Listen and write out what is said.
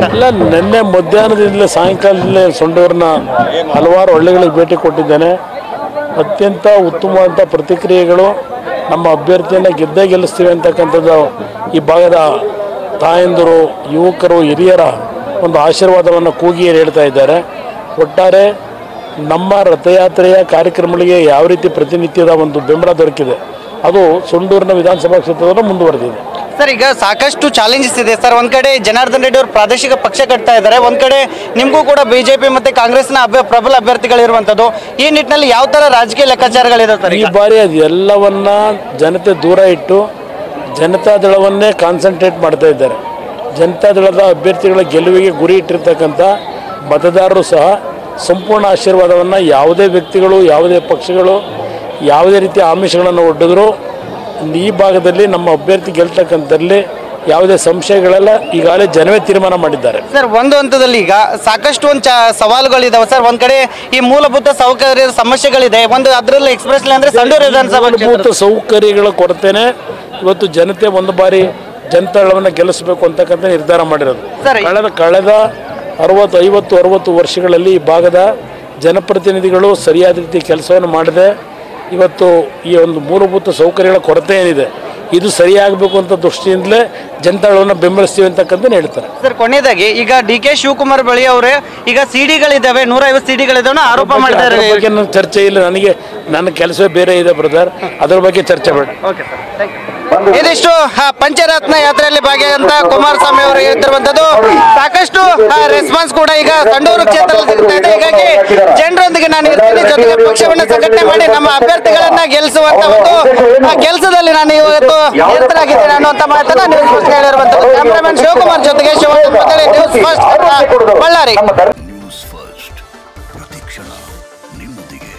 ಇಲ್ಲ ನಿನ್ನೆ ಮಧ್ಯಾಹ್ನದಿಂದಲೇ ಸಾಯಂಕಾಲದಿಂದಲೇ ಸೊಂಡೂರಿನ ಹಲವಾರು ಹಳ್ಳಿಗಳಿಗೆ ಭೇಟಿ ಕೊಟ್ಟಿದ್ದೇನೆ ಅತ್ಯಂತ ಉತ್ತಮವಾದಂಥ ಪ್ರತಿಕ್ರಿಯೆಗಳು ನಮ್ಮ ಅಭ್ಯರ್ಥಿಯನ್ನು ಗೆದ್ದೇ ಗೆಲ್ಲಿಸ್ತೀವಿ ಅಂತಕ್ಕಂಥದ್ದು ಈ ಭಾಗದ ತಾಯಂದಿರು ಯುವಕರು ಹಿರಿಯರ ಒಂದು ಆಶೀರ್ವಾದವನ್ನು ಕೂಗಿ ಹೇಳ್ತಾ ಇದ್ದಾರೆ ಒಟ್ಟಾರೆ ನಮ್ಮ ರಥಯಾತ್ರೆಯ ಕಾರ್ಯಕ್ರಮಗಳಿಗೆ ಯಾವ ರೀತಿ ಪ್ರತಿನಿತ್ಯದ ಒಂದು ಬೆಂಬಲ ದೊರಕಿದೆ ಅದು ಸೊಂಡೂರಿನ ವಿಧಾನಸಭಾ ಕ್ಷೇತ್ರದಲ್ಲಿ ಮುಂದುವರೆದಿದೆ ಸರ್ ಈಗ ಸಾಕಷ್ಟು ಚಾಲೆಂಜಸ್ ಇದೆ ಸರ್ ಒಂದ್ ಕಡೆ ಜನಾರ್ದನ್ ರೆಡ್ಡಿ ಅವರು ಪ್ರಾದೇಶಿಕ ಪಕ್ಷ ಕಟ್ತಾ ಇದ್ದಾರೆ ಒಂದ್ ಕಡೆ ನಿಮಗೂ ಕೂಡ ಬಿಜೆಪಿ ಮತ್ತೆ ಕಾಂಗ್ರೆಸ್ನ ಅಭ್ಯ ಪ್ರಬಲ ಅಭ್ಯರ್ಥಿಗಳಿರುವಂತದ್ದು ಈ ನಿಟ್ಟಿನಲ್ಲಿ ಯಾವ ತರ ರಾಜಕೀಯ ಲೆಕ್ಕಾಚಾರಗಳಿದೆ ಸರ್ ಈ ಈಗ ಬಾರಿ ಅದು ಎಲ್ಲವನ್ನ ಜನತೆ ದೂರ ಇಟ್ಟು ಜನತಾದಳವನ್ನೇ ಕಾನ್ಸಂಟ್ರೇಟ್ ಮಾಡ್ತಾ ಇದ್ದಾರೆ ಜನತಾದಳದ ಅಭ್ಯರ್ಥಿಗಳ ಗೆಲುವಿಗೆ ಗುರಿ ಇಟ್ಟಿರ್ತಕ್ಕಂಥ ಮತದಾರರು ಸಹ ಸಂಪೂರ್ಣ ಆಶೀರ್ವಾದವನ್ನು ಯಾವುದೇ ವ್ಯಕ್ತಿಗಳು ಯಾವುದೇ ಪಕ್ಷಗಳು ಯಾವುದೇ ರೀತಿಯ ಆಮಿಷಗಳನ್ನು ಒಡ್ಡಿದ್ರು ಈ ಭಾಗದಲ್ಲಿ ನಮ್ಮ ಅಭ್ಯರ್ಥಿ ಗೆಲ್ತಕ್ಕಂಥಲ್ಲಿ ಯಾವುದೇ ಸಂಶಯಗಳೆಲ್ಲ ಈಗಾಗಲೇ ಜನವೇ ತೀರ್ಮಾನ ಮಾಡಿದ್ದಾರೆ ಸರ್ ಒಂದು ಹಂತದಲ್ಲಿ ಈಗ ಸಾಕಷ್ಟು ಒಂದು ಚ ಸವಾಲುಗಳಿದಾವೆ ಸರ್ ಒಂದ್ ಕಡೆ ಈ ಮೂಲಭೂತ ಸೌಕರ್ಯದ ಸಮಸ್ಯೆಗಳಿದೆ ಒಂದು ಅದರಲ್ಲಿ ಎಕ್ಸ್ಪ್ರೆಸ್ ಅಂದ್ರೆ ಸಂಡೂರು ವಿಧಾನಸಭಾ ಕ್ಷೇತ್ರ ಮೂಲಭೂತ ಸೌಕರ್ಯಗಳ ಕೊರತೆನೆ ಇವತ್ತು ಜನತೆ ಒಂದು ಬಾರಿ ಜನತಾಳವನ್ನು ಗೆಲ್ಲಿಸಬೇಕು ಅಂತಕ್ಕಂಥ ನಿರ್ಧಾರ ಮಾಡಿರೋದು ಸರಿ. ಕಳೆದ ಕಳೆದ ಅರವತ್ತು ಐವತ್ತು ಅರವತ್ತು ವರ್ಷಗಳಲ್ಲಿ ಈ ಭಾಗದ ಜನಪ್ರತಿನಿಧಿಗಳು ಸರಿಯಾದ ರೀತಿ ಕೆಲಸವನ್ನು ಮಾಡದೆ ಇವತ್ತು ಈ ಒಂದು ಮೂಲಭೂತ ಸೌಕರ್ಯಗಳ ಕೊರತೆ ಏನಿದೆ ಇದು ಸರಿಯಾಗಬೇಕು ಅಂತ ದೃಷ್ಟಿಯಿಂದಲೇ ಜನತಾಳವನ್ನು ಬೆಂಬಲಿಸ್ತೀವಿ ಅಂತಕ್ಕಂಥ ಹೇಳ್ತಾರೆ ಸರ್ ಕೊನೆಯದಾಗಿ ಈಗ ಡಿ ಕೆ ಶಿವಕುಮಾರ್ ಬಳಿ ಅವರೇ ಈಗ ಸಿಡಿಗಳಿದ್ದಾವೆ ನೂರ ಐವತ್ತು ಸಿಡಿಗಳಿದ್ದಾವೆ ಆರೋಪ ಮಾಡ್ತಾರೆ ಅದ್ರ ಬಗ್ಗೆ ನನ್ನ ಚರ್ಚೆ ಇಲ್ಲ ನನಗೆ ನನ್ನ ಕೆಲಸವೇ ಬೇರೆ ಇದೆ ಬ್ರದರ್ ಅದ್ರ ಬಗ್ಗೆ ಚರ್ಚೆ ಬೇಡ ಇದಿಷ್ಟು ಆ, ಪಂಚರತ್ನ ಯಾತ್ರೆಯಲ್ಲಿ ಭಾಗಿಯಾದಂತ ಕುಮಾರಸ್ವಾಮಿ ಅವರು ಹೇಳ್ತಿರುವಂತದ್ದು ಸಾಕಷ್ಟು ರೆಸ್ಪಾನ್ಸ್ ಕೂಡ ಈಗ ಸಂಡೂರು ಕ್ಷೇತ್ರದಲ್ಲಿ ಸಿಗ್ತಾ ಇದೆ ಹೀಗಾಗಿ ಜನರೊಂದಿಗೆ ನಾನು ಇರ್ತೀನಿ ಜೊತೆಗೆ ಪಕ್ಷವನ್ನ ಸಂಘಟನೆ ಮಾಡಿ ನಮ್ಮ ಅಭ್ಯರ್ಥಿಗಳನ್ನ ಗೆಲ್ಲಿಸುವಂತ ಒಂದು ಕೆಲಸದಲ್ಲಿ ನಾನು ಇವತ್ತು ನಿರತರಾಗಿದ್ದೇನೆ ಅನ್ನುವಂತ ಮಾತನ್ನ ನ್ಯೂಸ್ ಫಸ್ಟ್ ಹೇಳಿರುವಂತದ್ದು ಕ್ಯಾಮರಾಮನ್ ಶಿವಕುಮಾರ್ ಜೊತೆಗೆ Shivakumar news first Ballari news first ಪ್ರತಿಕ್ಷಣ ನಿಮ್ಮೊಂದಿಗೆ